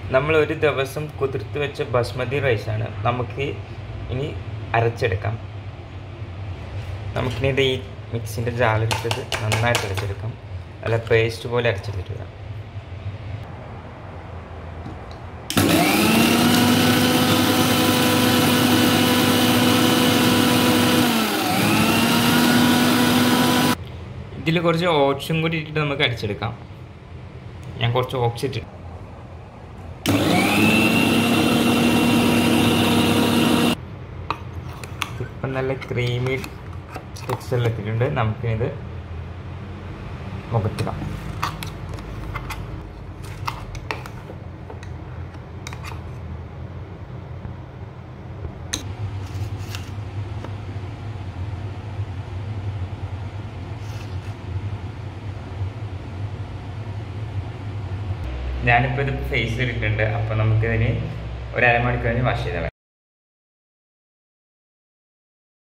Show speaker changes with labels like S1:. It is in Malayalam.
S1: നമ്മൾ ഒരു ദിവസം കുതിർത്ത് വെച്ച ബസ്മതി റൈസാണ് നമുക്ക് ഇനി അരച്ചെടുക്കാം നമുക്കിനി ഇത് ഈ മിക്സിൻ്റെ ജാലെടുത്തത് നന്നായിട്ട് അരച്ചെടുക്കാം അല്ല പേസ്റ്റ് പോലെ അരച്ചെടുത്തിട്ട് വരാം ഇതിൽ കുറച്ച് ഓട്സും കൂടി ഇട്ടിട്ട് നമുക്ക് അടിച്ചെടുക്കാം ഞാൻ കുറച്ച് ഓക്സ് ഇട്ട് ഇപ്പം നല്ല ക്രീമി ടെക്സ്ചറിൽ എത്തിയിട്ടുണ്ട് നമുക്കിത് മുഖത്തിടാം ഞാനിപ്പോൾ ഇത് ഫേസ് ഇട്ടിട്ടുണ്ട് അപ്പോൾ നമുക്കിതിന് ഒരു അരമണിക്കൂർ കഴിഞ്ഞ് വാഷ് ചെയ്താൽ